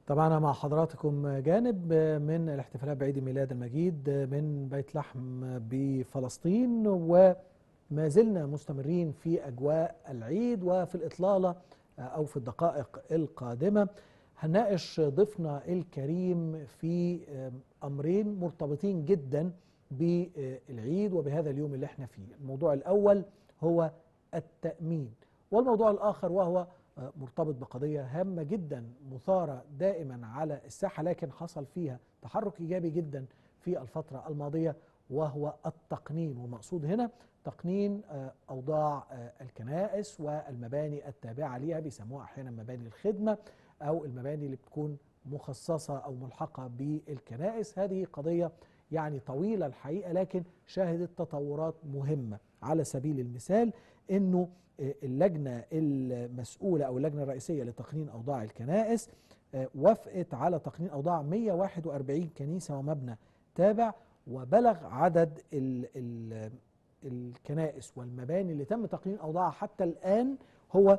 طبعا مع حضراتكم جانب من الاحتفالات بعيد الميلاد المجيد من بيت لحم بفلسطين وما زلنا مستمرين في أجواء العيد وفي الإطلالة أو في الدقائق القادمة هنناقش ضيفنا الكريم في أمرين مرتبطين جدا بالعيد وبهذا اليوم اللي احنا فيه الموضوع الأول هو التأمين والموضوع الآخر وهو مرتبط بقضية هامة جدا مثارة دائما على الساحة لكن حصل فيها تحرك إيجابي جدا في الفترة الماضية وهو التقنين والمقصود هنا تقنين أوضاع الكنائس والمباني التابعة ليها بيسموها أحيانا مباني الخدمة أو المباني اللي بتكون مخصصة أو ملحقة بالكنائس هذه قضية يعني طويلة الحقيقة لكن شهدت تطورات مهمة على سبيل المثال أنه اللجنة المسؤولة أو اللجنة الرئيسية لتقنين أوضاع الكنائس وافقت على تقنين أوضاع 141 كنيسة ومبنى تابع وبلغ عدد ال ال الكنائس والمباني اللي تم تقنين أوضاعها حتى الآن هو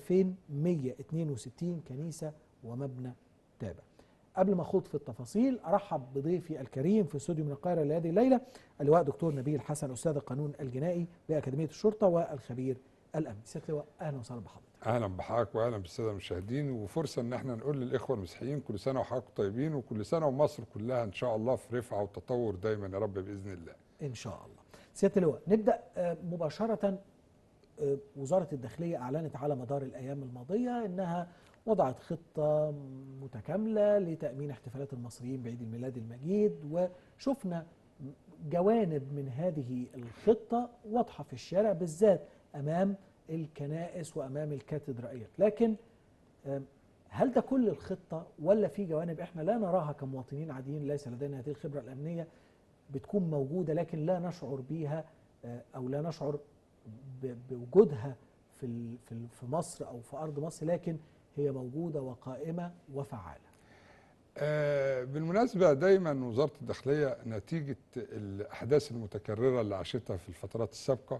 2162 كنيسة ومبنى تابع قبل ما اخوض في التفاصيل ارحب بضيفي الكريم في استوديو من القاهره لهذه الليله اللواء دكتور نبيل حسن استاذ القانون الجنائي باكاديميه الشرطه والخبير الامني سياده اللواء اهلا وسهلا بحضرتك اهلا بحضرتك واهلا بالساده المشاهدين وفرصه ان احنا نقول للاخوه المسيحيين كل سنه وحضراتكم طيبين وكل سنه ومصر كلها ان شاء الله في رفعه وتطور دايما يا رب باذن الله ان شاء الله سياده اللواء نبدا مباشره وزاره الداخليه اعلنت على مدار الايام الماضيه انها وضعت خطة متكاملة لتأمين احتفالات المصريين بعيد الميلاد المجيد وشفنا جوانب من هذه الخطة واضحة في الشارع بالذات أمام الكنائس وأمام الكاتدرائيات لكن هل ده كل الخطة ولا في جوانب احنا لا نراها كمواطنين عاديين ليس لدينا هذه الخبرة الأمنية بتكون موجودة لكن لا نشعر بيها أو لا نشعر بوجودها في في مصر أو في أرض مصر لكن هي موجودة وقائمة وفعالة آه بالمناسبة دايما وزارة الداخلية نتيجة الأحداث المتكررة اللي عاشتها في الفترات السابقة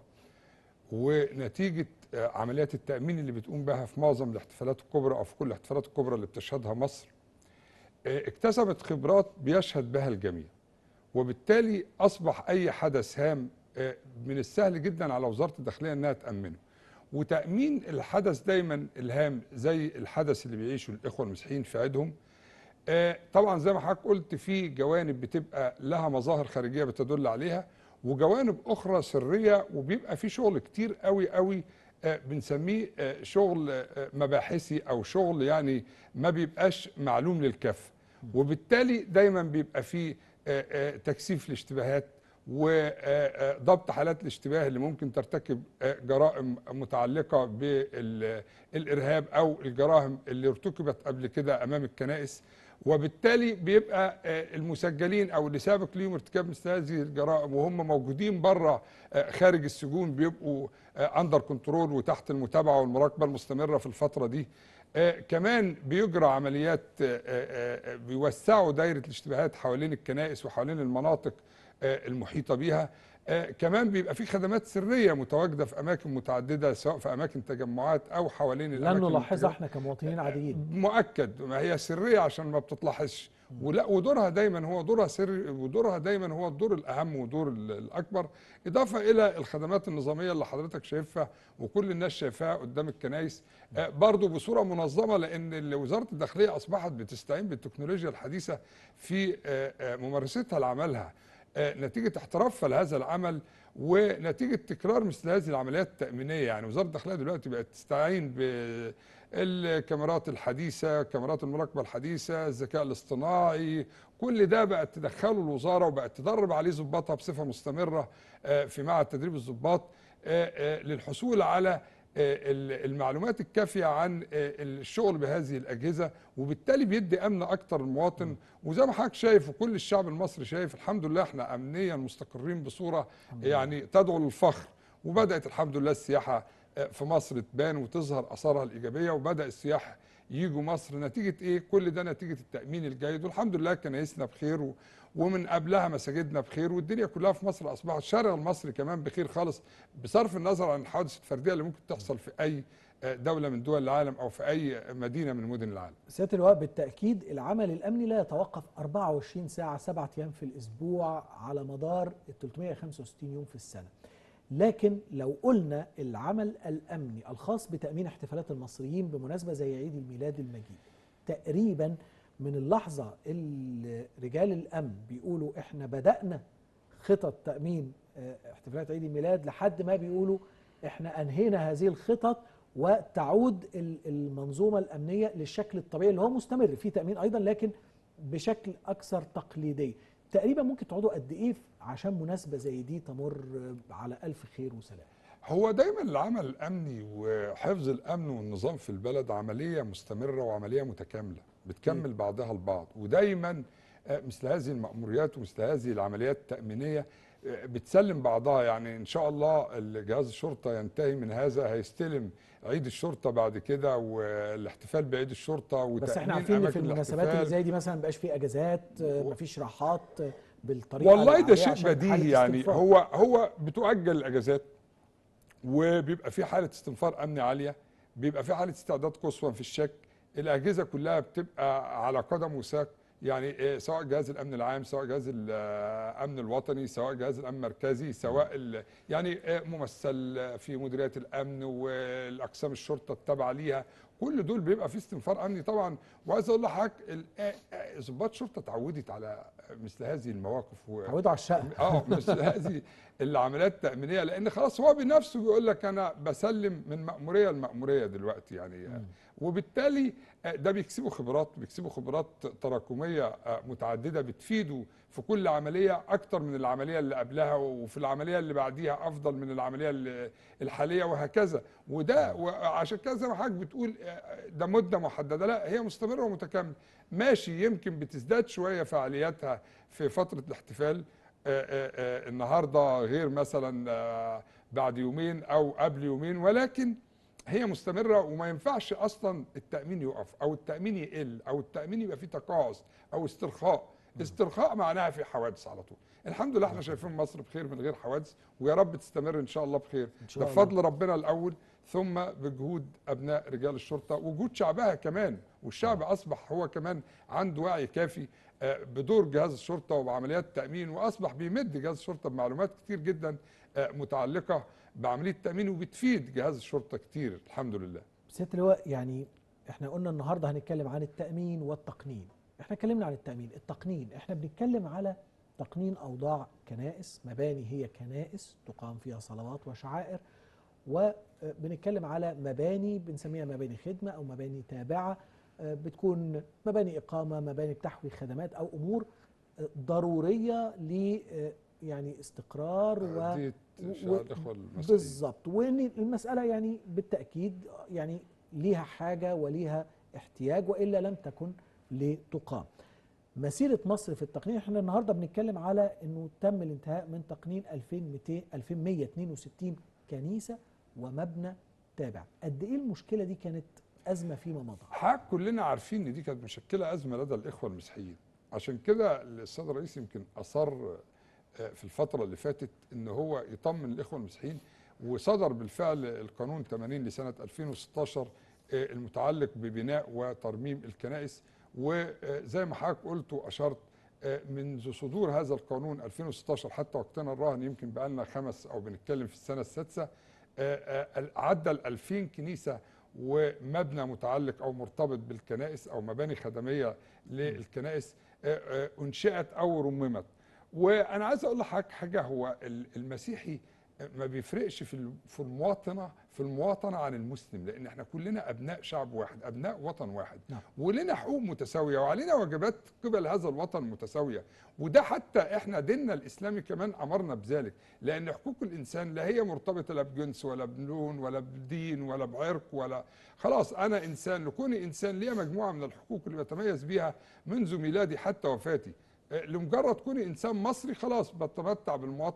ونتيجة آه عمليات التأمين اللي بتقوم بها في معظم الاحتفالات الكبرى أو في كل الاحتفالات الكبرى اللي بتشهدها مصر آه اكتسبت خبرات بيشهد بها الجميع وبالتالي أصبح أي حدث هام من السهل جدا على وزارة الداخلية أنها تأمنه وتأمين الحدث دايما الهام زي الحدث اللي بيعيشه الإخوة المسيحيين في عيدهم آه طبعا زي ما حضرتك قلت في جوانب بتبقى لها مظاهر خارجية بتدل عليها وجوانب أخرى سرية وبيبقى في شغل كتير قوي قوي آه بنسميه آه شغل مباحثي أو شغل يعني ما بيبقاش معلوم للكافة وبالتالي دايما بيبقى في تكثيف الاشتباهات وضبط حالات الاشتباه اللي ممكن ترتكب جرائم متعلقة بالإرهاب أو الجرائم اللي ارتكبت قبل كده أمام الكنائس وبالتالي بيبقى المسجلين أو اللي سابق ليهم ارتكاب مثل هذه الجرائم وهم موجودين بره خارج السجون بيبقوا أندر كنترول وتحت المتابعة والمراقبة المستمرة في الفترة دي كمان بيجرى عمليات بيوسعوا دايرة الاشتباهات حوالين الكنائس وحوالين المناطق المحيطة بيها آه كمان بيبقى في خدمات سرية متواجدة في أماكن متعددة سواء في أماكن تجمعات أو حوالين الأماكن لن نلاحظها احنا كمواطنين عاديين مؤكد ما هي سرية عشان ما بتتلاحظش ولا ودورها دايما هو دورها سري ودورها دايما هو الدور الأهم ودور الأكبر إضافة إلى الخدمات النظامية اللي حضرتك شايفها وكل الناس شايفاها قدام الكنائس آه برضو بصورة منظمة لأن وزارة الداخلية أصبحت بتستعين بالتكنولوجيا الحديثة في آه ممارستها لعملها نتيجة احترافها لهذا العمل ونتيجة تكرار مثل هذه العمليات التأمينية يعني وزارة الداخلية دلوقتي بقت تستعين بالكاميرات الحديثة كاميرات المراقبة الحديثة الذكاء الاصطناعي كل ده بقت تدخله الوزارة وبقت تدرب عليه ضباطها بصفة مستمرة في معهد تدريب الضباط للحصول على المعلومات الكافية عن الشغل بهذه الأجهزة وبالتالي بيدي أمن أكتر للمواطن وزي ما حضرتك شايف وكل الشعب المصري شايف الحمد لله احنا أمنيا مستقرين بصورة يعني تدعو للفخر وبدأت الحمد لله السياحة في مصر تبان وتظهر أثارها الإيجابية وبدأ السياح يجوا مصر نتيجة إيه؟ كل ده نتيجة التأمين الجيد والحمد لله كنايسنا بخير ومن قبلها مساجدنا بخير والدنيا كلها في مصر اصبحت الشارع المصري كمان بخير خالص بصرف النظر عن الحوادث الفرديه اللي ممكن تحصل في اي آه، دوله من دول العالم او في اي مدينه من مدن العالم سياده اللواء بالتاكيد العمل الامني لا يتوقف 24 ساعه سبعة ايام في الاسبوع على مدار ال 365 يوم في السنه لكن لو قلنا العمل الامني الخاص بتامين احتفالات المصريين بمناسبه زي عيد الميلاد المجيد تقريبا من اللحظه اللي رجال الامن بيقولوا احنا بدانا خطط تامين آه، احتفالات عيد الميلاد لحد ما بيقولوا احنا انهينا هذه الخطط وتعود ال- المنظومه الامنيه للشكل الطبيعي اللي هو مستمر في تامين ايضا لكن بشكل اكثر تقليدي تقريبا ممكن تقعدوا قد ايه عشان مناسبه زي دي تمر على الف خير وسلام هو دايما العمل الامني وحفظ الامن والنظام في البلد عمليه مستمره وعمليه متكامله بتكمل بعضها البعض ودايما آه، مثل هذه المأموريات ومثل هذه العمليات التأمينية آه، بتسلم بعضها يعني إن شاء الله جهاز الشرطة ينتهي من هذا هيستلم عيد الشرطة بعد كده والاحتفال بعيد الشرطة بس احنا وتأمين عارفين ان في أماكن المناسبات اللي الاحتفال. زي دي مثلا مبقاش في اجازات آه، مفيش راحات آه، بالطريقه والله ده العادية شيء عشان حالة بديهي يعني استنفار. هو هو بتؤجل الاجازات وبيبقى في حاله استنفار امني عاليه بيبقى في حاله استعداد قصوى في الشك الاجهزه كلها بتبقى على قدم وساق يعني إيه، سواء جهاز الامن العام سواء جهاز الامن الوطني سواء جهاز الامن المركزي سواء ال- يعني إيه، ممثل في مديريات الامن والاقسام الشرطه التابعه ليها كل دول بيبقى في استنفار امني طبعا وعايز اقول لحضرتك ال- آه، آه، ضباط الشرطه اتعودت على مثل هذه المواقف و... تعودوا على الشقه اه مثل هذه العمليات التأمينية لأن خلاص هو بنفسه بيقول لك أنا بسلم من مأمورية لمأمورية دلوقتي يعني مم. وبالتالي آه، ده بيكسبوا خبرات بيكسبوا خبرات تراكمية آه، متعددة بتفيده في كل عملية أكتر من العملية اللي قبلها وفي العملية اللي بعديها أفضل من العملية اللي- الحالية وهكذا وده وعشان كده زي ما حضرتك بتقول آه، ده مدة محددة لا هي مستمرة ومتكاملة ماشي يمكن بتزداد شوية فعالياتها في فترة الاحتفال آه، آه، آه، النهارده غير مثلا آه، بعد يومين او قبل يومين ولكن هي مستمره وما ينفعش اصلا التامين يقف او التامين يقل او التامين يبقى فيه تقاعس او استرخاء استرخاء معناها في حوادث على طول الحمد لله احنا شايفين مصر بخير من غير حوادث ويا رب تستمر ان شاء الله بخير إن شاء ده الله. بفضل ربنا الاول ثم بجهود ابناء رجال الشرطه وجود شعبها كمان والشعب اصبح هو كمان عنده وعي كافي آه، بدور جهاز الشرطه وبعمليات التامين واصبح بيمد جهاز الشرطه بمعلومات كتير جدا آه، متعلقه بعمليه التامين وبتفيد جهاز الشرطه كتير الحمد لله سياده اللواء يعني احنا قلنا النهارده هنتكلم عن التامين والتقنين احنا اتكلمنا عن التامين التقنين احنا بنتكلم على تقنين اوضاع كنائس مباني هي كنائس تقام فيها صلوات وشعائر وبنتكلم على مباني بنسميها مباني خدمه او مباني تابعه آه، بتكون مباني اقامه مباني بتحوي خدمات او امور آه، ضروريه ل آه، يعني استقرار و دي و- شهادة الاخوه المسؤولين بالظبط وان المساله يعني بالتاكيد يعني ليها حاجه وليها احتياج والا لم تكن لتقام. مسيره مصر في التقنين احنا النهارده بنتكلم على انه تم الانتهاء من تقنين 2200 2162 كنيسه ومبنى تابع. قد ايه المشكله دي كانت ازمه فيما مضى؟ حضرتك كلنا عارفين ان دي كانت مشكله ازمه لدى الاخوه المسيحيين عشان كده السيد الرئيس يمكن اصر آه، في الفتره اللي فاتت ان هو يطمن الاخوه المسيحيين وصدر بالفعل القانون 80 لسنه 2016 آه، المتعلق ببناء وترميم الكنائس وزي ما حضرتك قلت واشرت آه، منذ صدور هذا القانون 2016 حتى وقتنا الراهن يمكن بقالنا خمس او بنتكلم في السنه السادسه آه، آه، عدى ال 2000 كنيسه ومبنى متعلق او مرتبط بالكنائس او مباني خدميه للكنائس آه، آه، انشئت او رممت وانا عايز اقول لحضرتك حاجه هو ال- المسيحي ما بيفرقش في ال- في المواطنه في المواطنه عن المسلم لان احنا كلنا ابناء شعب واحد ابناء وطن واحد نعم. ولنا حقوق متساويه وعلينا واجبات قبل هذا الوطن متساويه وده حتى احنا ديننا الاسلامي كمان امرنا بذلك لان حقوق الانسان لا هي مرتبطه لا بجنس ولا بلون ولا بدين ولا بعرق ولا خلاص انا انسان لكوني انسان ليا مجموعه من الحقوق اللي بتميز بيها منذ ميلادي حتى وفاتي آه، لمجرد كوني انسان مصري خلاص بتمتع بالمواطنه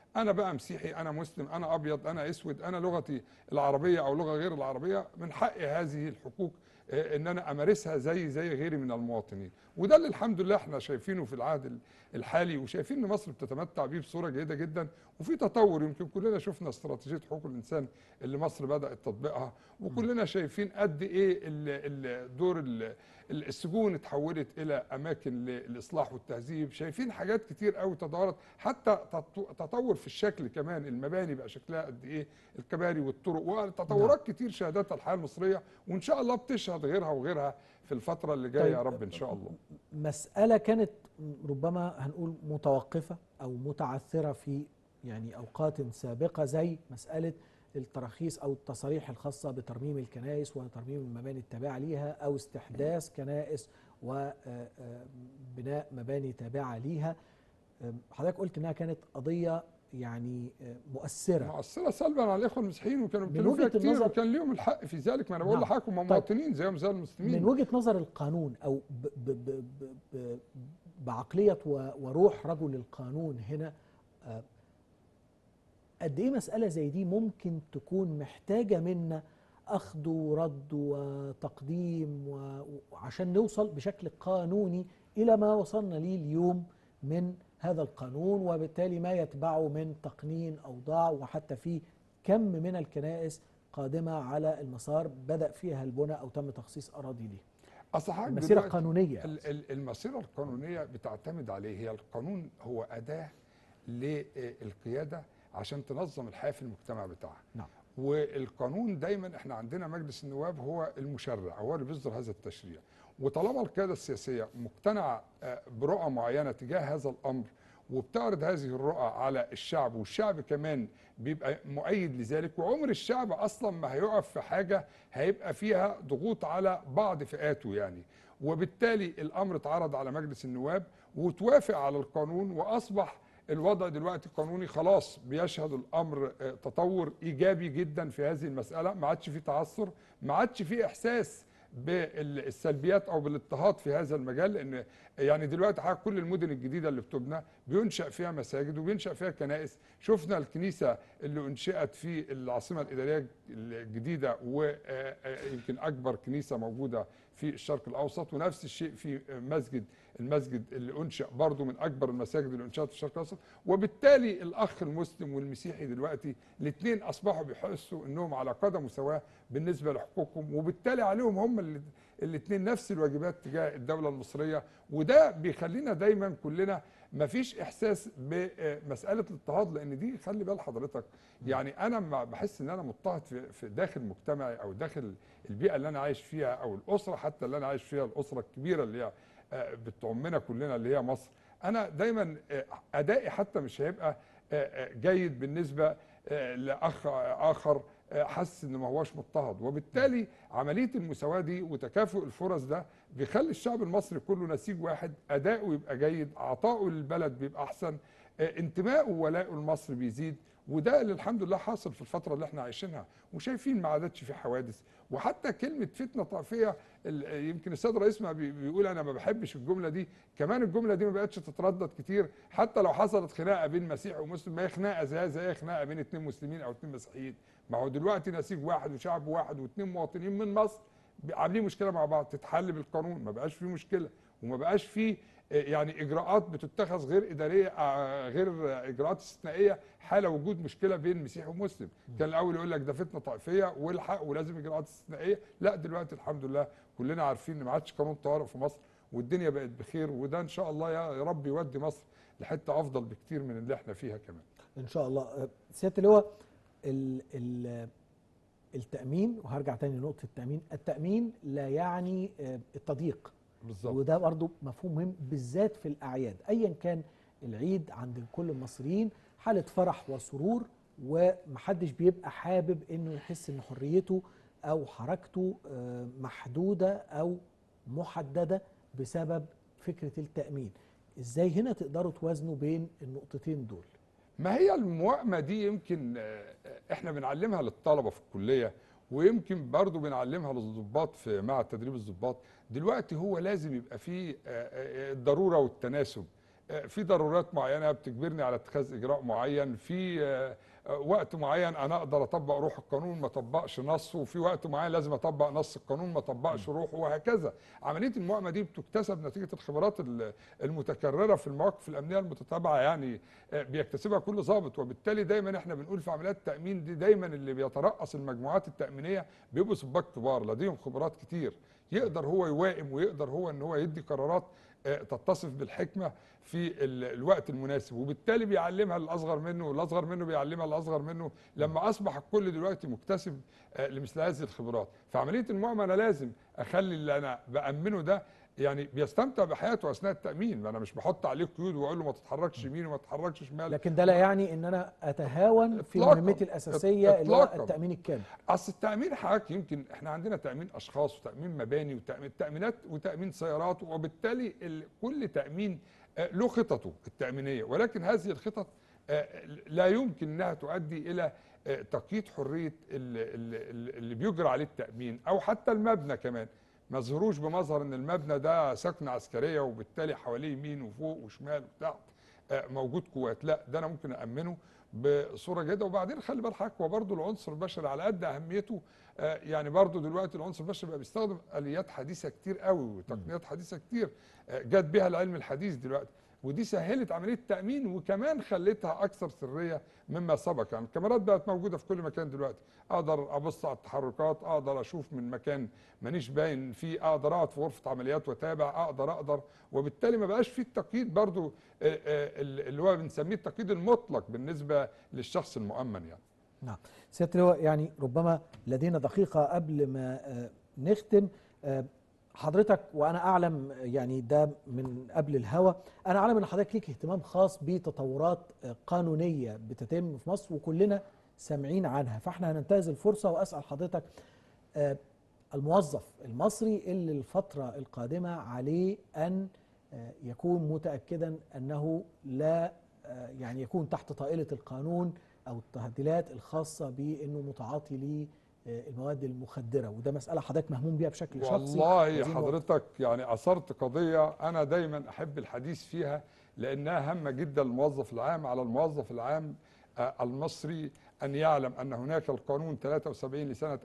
انا بقى مسيحي انا مسلم انا ابيض انا اسود انا لغتي العربيه او لغه غير العربيه من حقي هذه الحقوق آه، ان انا امارسها زي زي غيري من المواطنين وده اللي الحمد لله احنا شايفينه في العهد ال- الحالي وشايفين ان مصر بتتمتع بيه بصوره جيده جدا وفي تطور يمكن كلنا شفنا استراتيجيه حقوق الانسان اللي مصر بدات تطبيقها وكلنا شايفين قد ايه ال- ال- دور ال- ال- السجون اتحولت الى اماكن للاصلاح والتهذيب شايفين حاجات كتير قوي تطورت حتى تط- تطور في الشكل كمان المباني بقى شكلها قد ايه الكباري والطرق وتطورات كتير شهدتها الحياه المصريه وان شاء الله بتشهد غيرها وغيرها في الفتره اللي جايه طيب، يا رب ان شاء الله مسألة كانت ربما هنقول متوقفة أو متعثرة في يعني أوقات سابقة زي مسألة التراخيص أو التصاريح الخاصة بترميم الكنائس وترميم المباني التابعة ليها أو استحداث كنائس وبناء مباني تابعة ليها آم، حضرتك قلت إنها كانت قضية يعني آه، مؤثرة مؤثره سلبا على الاخوه المسيحيين وكانوا من بيتكلموا فيها وجهة كتير النظر- وكان ليهم الحق في ذلك ما انا بقول نعم. لحضرتك هم طيب. مواطنين زيهم زي من المسلمين وجهة نظر القانون أو ب ب ب ب ب بعقلية و- وروح رجل القانون هنا آه، قد إيه مسألة زي دي ممكن تكون محتاجة منا أخذ ورد وتقديم و- وعشان نوصل بشكل قانوني إلى ما وصلنا ليه اليوم من هذا القانون وبالتالي ما يتبعه من تقنين أوضاع وحتى في كم من الكنائس قادمة على المسار بدأ فيها البناء أو تم تخصيص أراضي ليه اصل حضرتك مسيرة دلوقتي قانونية ال- ال- المسيرة القانونية بتعتمد عليه هي القانون هو أداة للقيادة عشان تنظم الحياة في المجتمع بتاعها نعم والقانون دايما احنا عندنا مجلس النواب هو المشرع هو اللي بيصدر هذا التشريع وطالما القيادة السياسية مقتنعة آه، برؤى معينة تجاه هذا الأمر وبتعرض هذه الرؤى على الشعب والشعب كمان بيبقى مؤيد لذلك وعمر الشعب اصلا ما هيقف في حاجه هيبقى فيها ضغوط على بعض فئاته يعني وبالتالي الامر اتعرض على مجلس النواب وتوافق على القانون واصبح الوضع دلوقتي قانوني خلاص بيشهد الامر آه، تطور ايجابي جدا في هذه المساله ما عادش في تعثر ما عادش في احساس بالسلبيات او بالاضطهاد في هذا المجال لان يعني دلوقتي حضرتك كل المدن الجديده اللي بتبنى بينشا فيها مساجد وبينشا فيها كنائس شفنا الكنيسه اللي انشئت في العاصمه الاداريه الجديده ويمكن اكبر كنيسه موجوده في الشرق الاوسط ونفس الشيء في مسجد المسجد اللي انشا برضه من اكبر المساجد اللي انشات في الشرق الاوسط وبالتالي الاخ المسلم والمسيحي دلوقتي الاثنين اصبحوا بيحسوا انهم على قدم مساواه بالنسبه لحقوقهم وبالتالي عليهم هم الاثنين نفس الواجبات تجاه الدوله المصريه وده بيخلينا دايما كلنا ما فيش احساس بمساله الاضطهاد لان دي خلي بال حضرتك يعني انا لما بحس ان انا مضطهد في في داخل مجتمعي او داخل البيئه اللي انا عايش فيها او الاسره حتى اللي انا عايش فيها الاسره الكبيره اللي هي آه، بتعمنا كلنا اللي هي مصر انا دايما آه، ادائي حتى مش هيبقى آه، آه، جيد بالنسبه آه، لاخ اخر آه، حس ان ما هوش مضطهد وبالتالي عمليه المساواه دي وتكافؤ الفرص ده بيخلي الشعب المصري كله نسيج واحد اداؤه يبقى جيد عطاؤه للبلد بيبقى احسن آه، انتمائه وولائه لمصر بيزيد وده اللي الحمد لله حاصل في الفتره اللي احنا عايشينها وشايفين ما عادتش في حوادث وحتى كلمه فتنه طائفيه ال- يمكن السيد الرئيس ما بي- بيقول انا ما بحبش الجمله دي كمان الجمله دي ما بقتش تتردد كتير حتى لو حصلت خناقه بين مسيحي ومسلم ما هي خناقه زي زي خناقه بين اتنين مسلمين او اتنين مسيحيين ما هو دلوقتي نسيج واحد وشعب واحد واتنين مواطنين من مصر عاملين مشكله مع بعض تتحل بالقانون ما بقاش في مشكله وما بقاش في يعني اجراءات بتتخذ غير اداريه آه، غير اجراءات استثنائيه حال وجود مشكله بين مسيحي ومسلم كان الاول يقول لك ده فتنه طائفيه والحق ولازم اجراءات استثنائيه لا دلوقتي الحمد لله كلنا عارفين ان ما عادش قانون طوارئ في مصر والدنيا بقت بخير وده ان شاء الله يا رب يودي مصر لحته افضل بكتير من اللي احنا فيها كمان ان شاء الله آه، سياده اللواء ال ال التامين وهرجع تاني لنقطه التامين التامين لا يعني آه، التضييق بالظبط وده برضو مفهوم مهم بالذات في الاعياد ايا كان العيد عند كل المصريين حاله فرح وسرور ومحدش بيبقى حابب انه يحس ان حريته او حركته آه، محدوده او محدده بسبب فكره التامين ازاي هنا تقدروا توازنوا بين النقطتين دول ما هي الموائمه دي يمكن آه، احنا بنعلمها للطلبه في الكليه ويمكن برضو بنعلمها للضباط في معهد تدريب الضباط دلوقتي هو لازم يبقى فيه آه، آه، الضروره والتناسب آه، في ضرورات معينه بتجبرني على اتخاذ اجراء معين في آه، آه، وقت معين انا اقدر اطبق روح القانون ما اطبقش نصه وفي وقت معين لازم اطبق نص القانون ما اطبقش روحه وهكذا عمليه المؤامره دي بتكتسب نتيجه الخبرات ال- المتكرره في المواقف الامنيه المتتابعه يعني آه، بيكتسبها كل ضابط وبالتالي دايما احنا بنقول في عمليات التامين دي دايما اللي بيترأس المجموعات التامينيه بيبقوا ضباط كبار لديهم خبرات كتير يقدر هو يوائم ويقدر هو ان هو يدي قرارات آه، تتصف بالحكمه في ال- الوقت المناسب وبالتالي بيعلمها الاصغر منه والاصغر منه بيعلمها الاصغر منه لما اصبح الكل دلوقتي مكتسب آه، لمثل هذه الخبرات فعمليه المؤامره انا لازم اخلي اللي انا بامنه ده يعني بيستمتع بحياته اثناء التامين ما انا مش بحط عليه قيود واقول له ما تتحركش يمين وما تتحركش شمال لكن ده لا يعني ان انا اتهاون في إطلاقاً. مهمتي الاساسيه اللي هو إطلاقاً. التامين الكامل اصل التامين حضرتك يمكن احنا عندنا تامين اشخاص وتامين مباني وتامين تامينات وتامين سيارات وبالتالي ال- كل تامين آه، له خططه التامينيه ولكن هذه الخطط آه، لا يمكن انها تؤدي الى آه، تقييد حريه ال- ال- ال- اللي بيجرى عليه التامين او حتى المبنى كمان ما ظهروش بمظهر ان المبنى ده سكنه عسكريه وبالتالي حواليه يمين وفوق وشمال وتحت آه، موجود قوات لا ده انا ممكن امنه بصوره جيده وبعدين خلي بالك حضرتك هو برضه العنصر البشري على قد اهميته آه، يعني برضه دلوقتي العنصر البشري بقى بيستخدم اليات حديثه كتير قوي وتقنيات حديثه كتير آه، جت بها العلم الحديث دلوقتي ودي سهلت عمليه التامين وكمان خلتها اكثر سريه مما سبق يعني الكاميرات بقت موجوده في كل مكان دلوقتي اقدر ابص على التحركات اقدر اشوف من مكان مانيش باين فيه اقدر اقعد في غرفه عمليات واتابع اقدر اقدر وبالتالي ما بقاش فيه التقييد برضو آه، آه، اللي هو بنسميه التقييد المطلق بالنسبه للشخص المؤمن يعني نعم سياده اللواء يعني ربما لدينا دقيقه قبل ما آه، نختم آه، حضرتك وانا اعلم يعني ده من قبل الهوا انا اعلم ان حضرتك ليك اهتمام خاص بتطورات آه، قانونيه بتتم في مصر وكلنا سامعين عنها فاحنا هننتهز الفرصه واسال حضرتك آه، الموظف المصري اللي الفتره القادمه عليه ان آه، يكون متاكدا انه لا آه، يعني يكون تحت طائله القانون او التهديدات الخاصه بانه متعاطي للمواد المخدره وده مساله حضرتك مهموم بيها بشكل شخصي والله عايزين نوضح. حضرتك يعني اثرت قضيه انا دايما احب الحديث فيها لانها هامه جدا للموظف العام على الموظف العام آه، المصري ان يعلم ان هناك القانون 73 لسنه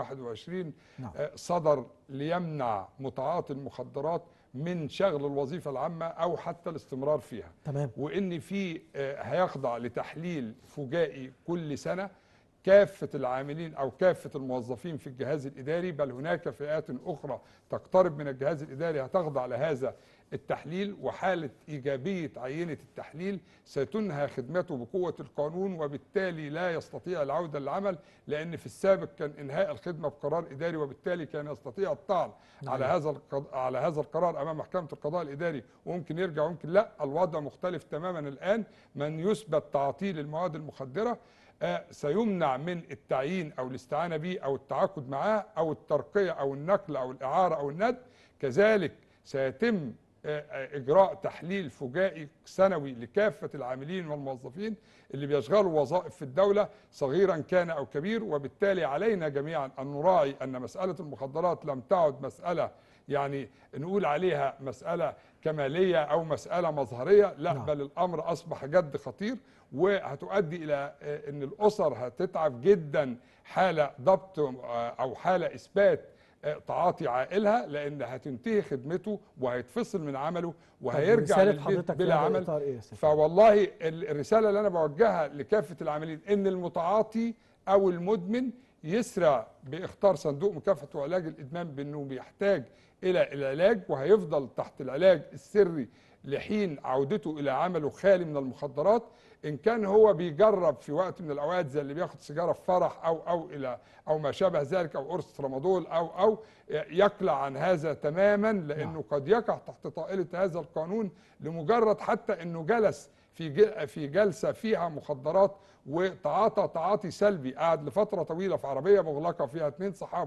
2021 نعم. آه، صدر ليمنع متعاطي المخدرات من شغل الوظيفه العامه او حتى الاستمرار فيها تمام وان في آه، هيخضع لتحليل فجائي كل سنه كافه العاملين او كافه الموظفين في الجهاز الاداري بل هناك فئات اخرى تقترب من الجهاز الاداري هتخضع لهذا التحليل وحاله ايجابيه عينه التحليل ستنهى خدمته بقوه القانون وبالتالي لا يستطيع العوده للعمل لان في السابق كان انهاء الخدمه بقرار اداري وبالتالي كان يستطيع الطعن نعم. على هذا القض... على هذا القرار امام محكمه القضاء الاداري وممكن يرجع وممكن لا الوضع مختلف تماما الان من يثبت تعاطيه للمواد المخدره آه، سيمنع من التعيين او الاستعانه به او التعاقد معاه او الترقيه او النقل او الاعاره او الند كذلك سيتم آه، آه، اجراء تحليل فجائي سنوي لكافه العاملين والموظفين اللي بيشغلوا وظائف في الدوله صغيرا كان او كبير وبالتالي علينا جميعا ان نراعي ان مساله المخدرات لم تعد مساله يعني نقول عليها مساله كماليه او مساله مظهريه لا نعم. بل الامر اصبح جد خطير وهتؤدي الى آه، ان الاسر هتتعب جدا حاله ضبط آه، او حاله اثبات آه، تعاطي عائلها لان هتنتهي خدمته وهيتفصل من عمله وهيرجع رسالة للبيت حضرتك في بلا هذا عمل الإطار إيه يا سيدي؟ فوالله ال- الرساله اللي انا بوجهها لكافه العاملين ان المتعاطي او المدمن يسرع باختار صندوق مكافحه وعلاج الادمان بانه بيحتاج الى العلاج وهيفضل تحت العلاج السري لحين عودته الى عمله خالي من المخدرات ان كان هو بيجرب في وقت من الاوقات زي اللي بياخد سيجاره في فرح او او الى او ما شابه ذلك او قرص رمضول او او يقلع عن هذا تماما لانه قد يقع تحت طائله هذا القانون لمجرد حتى انه جلس في ج- في جلسه فيها مخدرات وتعاطى تعاطي سلبي قعد لفتره طويله في عربيه مغلقه فيها اثنين صحابه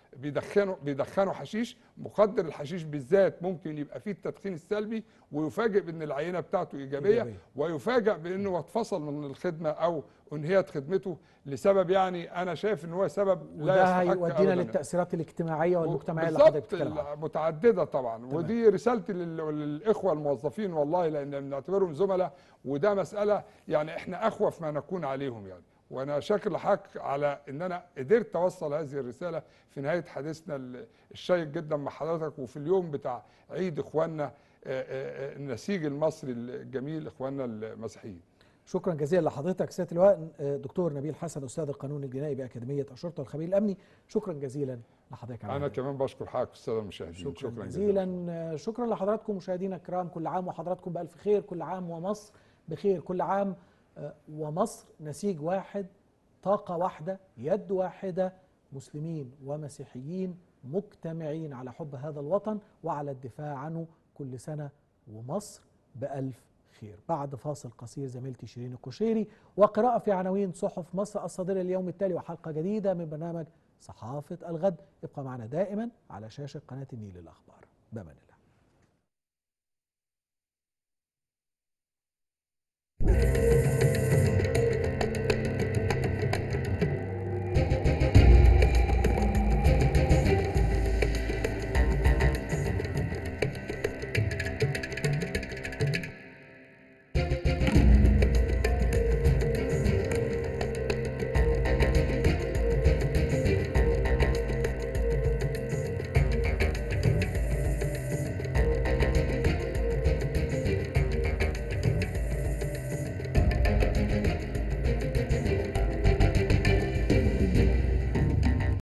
بيدخنوا بيدخنوا حشيش مخدر الحشيش بالذات ممكن يبقى فيه التدخين السلبي ويفاجئ بان العينه بتاعته ايجابيه, إيجابية. ويفاجئ بانه اتفصل من الخدمه او انهيت خدمته لسبب يعني انا شايف ان هو سبب لا وده يستحق هيودينا أبداً. للتأثيرات الاجتماعية والمجتمعية اللي حضرتك بالظبط بتتكلم عنها متعدده طبعا ودي رسالتي لل- للاخوه الموظفين والله لان بنعتبرهم زملاء وده مساله يعني احنا اخوف ما نكون عليهم يعني وانا شاكر لحضرتك على ان انا قدرت اوصل هذه الرساله في نهايه حديثنا ال- الشيق جدا مع حضرتك وفي اليوم بتاع عيد اخواننا آه، آه، آه، النسيج المصري الجميل اخواننا المسيحيين شكرا جزيلا لحضرتك سياده اللواء آه، دكتور نبيل حسن استاذ القانون الجنائي باكاديميه الشرطه والخبير الامني شكرا جزيلا لحضرتك على انا هذا. كمان بشكر حضرتك الساده المشاهدين شكرا, جزيلا جزيلا آه، شكرا لحضراتكم مشاهدينا الكرام كل عام وحضراتكم بالف خير كل عام ومصر بخير كل عام آه، ومصر نسيج واحد طاقه واحده يد واحده مسلمين ومسيحيين مجتمعين على حب هذا الوطن وعلى الدفاع عنه كل سنه ومصر بألف خير بعد فاصل قصير زميلتي شيرين الكشيري وقراءة في عناوين صحف مصر الصادرة اليوم التالي وحلقة جديدة من برنامج صحافة الغد ابقى معنا دائما على شاشة قناة النيل الأخبار بمن الله